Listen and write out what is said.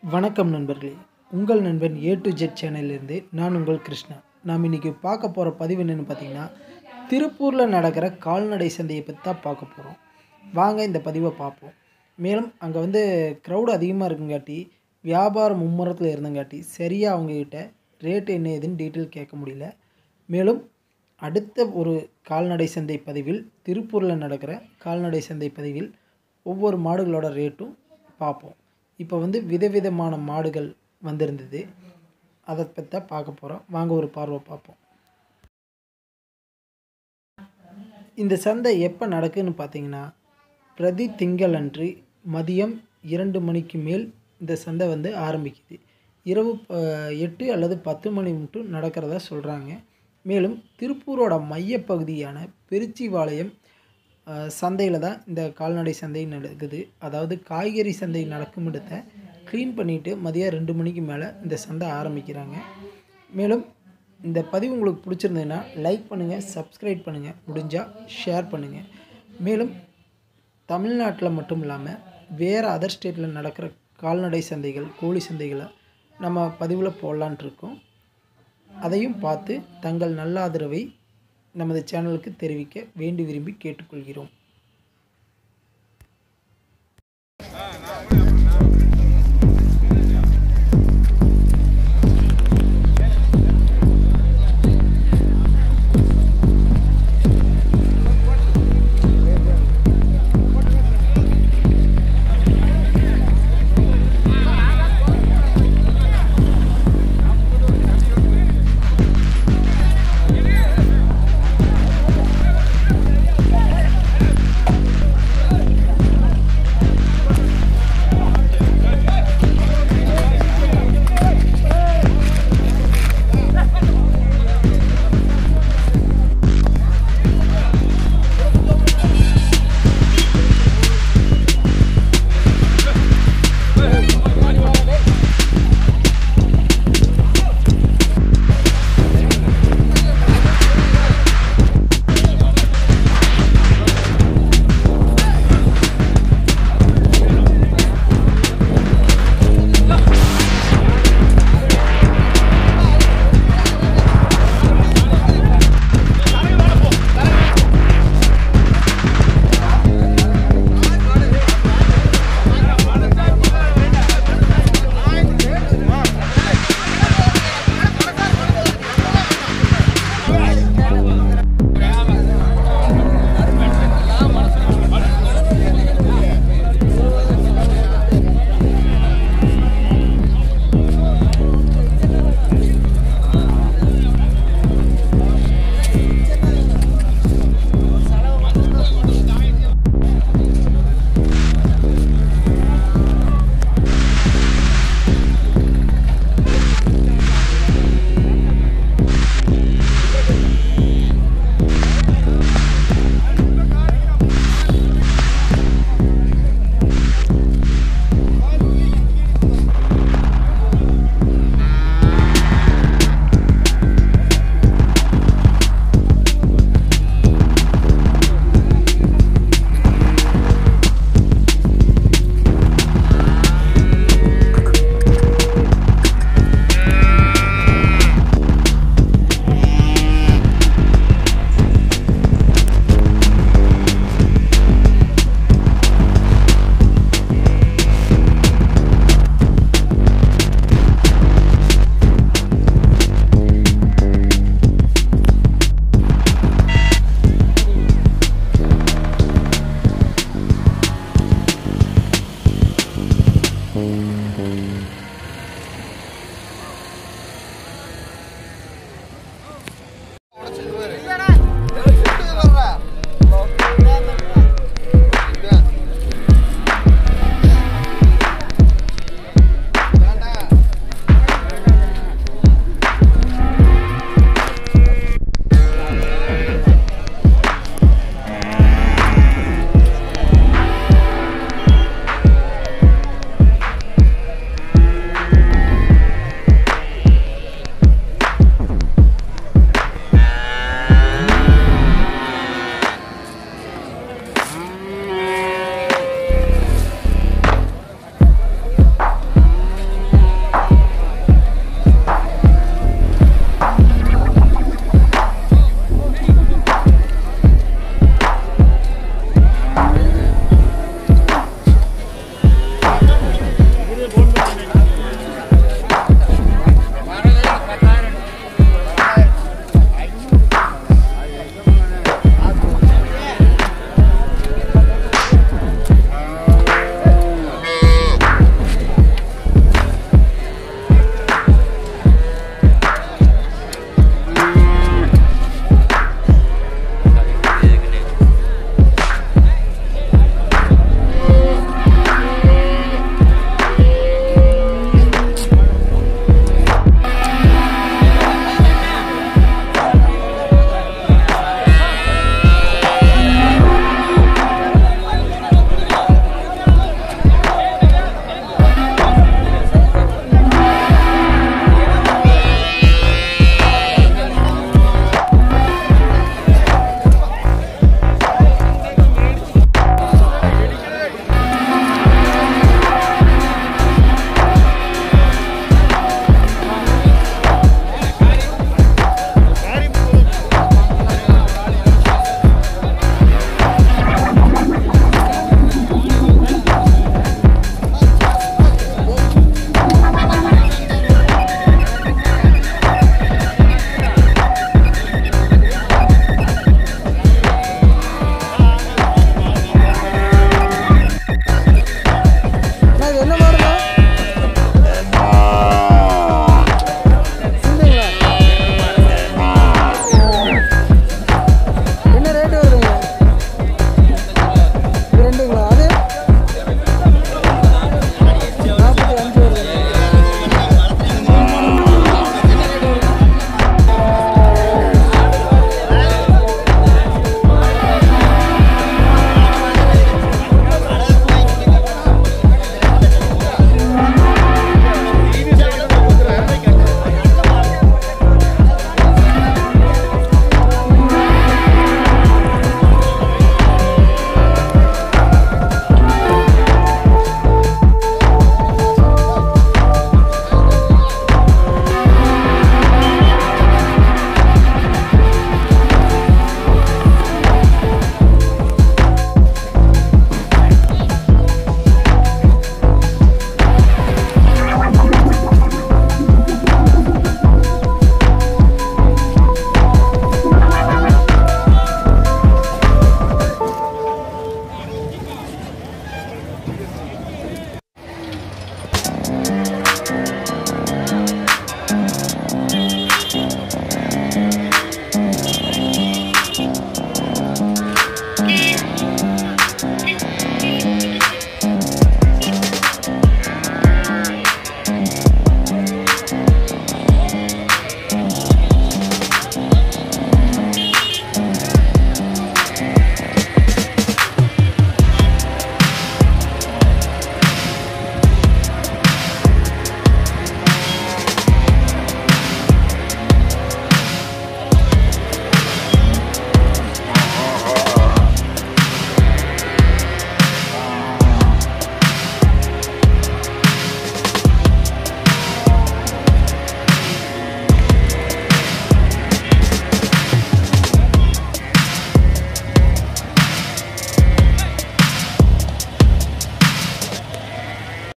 வணக்கம் நண்பர்களே உங்கள் நண்பன் ஏ டு ஜெட் சேனல்லேருந்து நான் உங்கள் கிருஷ்ணா நாம் இன்றைக்கி பார்க்க போகிற பதிவு என்னென்னு பார்த்தீங்கன்னா திருப்பூரில் நடக்கிற கால்நடை சந்தையை பற்றி தான் பார்க்க போகிறோம் வாங்க இந்த பதிவை பார்ப்போம் மேலும் அங்கே வந்து க்ரௌடு அதிகமாக இருக்குங்காட்டி வியாபாரம் மும்முரத்தில் இருந்தங்காட்டி சரியாக அவங்கக்கிட்ட ரேட் என்ன ஏதுன்னு டீட்டெயில் கேட்க முடியல மேலும் அடுத்த ஒரு கால்நடை சந்தை பதிவில் திருப்பூரில் நடக்கிற கால்நடை சந்தை பதிவில் ஒவ்வொரு மாடுகளோட ரேட்டும் பார்ப்போம் இப்போ வந்து விதவிதமான மாடுகள் வந்திருந்தது அதை பற்றி தான் பார்க்க போகிறோம் வாங்க ஒரு பார்வை பார்ப்போம் இந்த சந்தை எப்போ நடக்குதுன்னு பார்த்தீங்கன்னா பிரதி திங்கள் அன்று மதியம் இரண்டு மணிக்கு மேல் இந்த சந்தை வந்து ஆரம்பிக்குது இரவு அஹ், எட்டு அல்லது பத்து மணி மட்டும் நடக்கிறதா சொல்கிறாங்க மேலும் திருப்பூரோட மையப்பகுதியான திருச்சிவாளையம் சந்தையில் தான் இந்த கால்நடை சந்தை நடக்குது அதாவது காய்கறி சந்தை நடக்கும் இடத்தை க்ளீன் பண்ணிவிட்டு மதியம் ரெண்டு மணிக்கு மேலே இந்த சந்தை ஆரம்பிக்கிறாங்க மேலும் இந்த பதிவு உங்களுக்கு பிடிச்சிருந்ததுன்னா லைக் பண்ணுங்கள் சப்ஸ்கிரைப் பண்ணுங்கள் முடிஞ்சால் ஷேர் பண்ணுங்கள் மேலும் தமிழ்நாட்டில் மட்டும் இல்லாமல் வேறு அதர் ஸ்டேட்டில் நடக்கிற கால்நடை சந்தைகள் கோழி சந்தைகளை நம்ம பதிவில் போடலான்ட்டு இருக்கோம் அதையும் பார்த்து தங்கள் நல்ல ஆதரவை நமது சேனலுக்கு தெரிவிக்க வேண்டி விரும்பி கேட்டுக்கொள்கிறோம்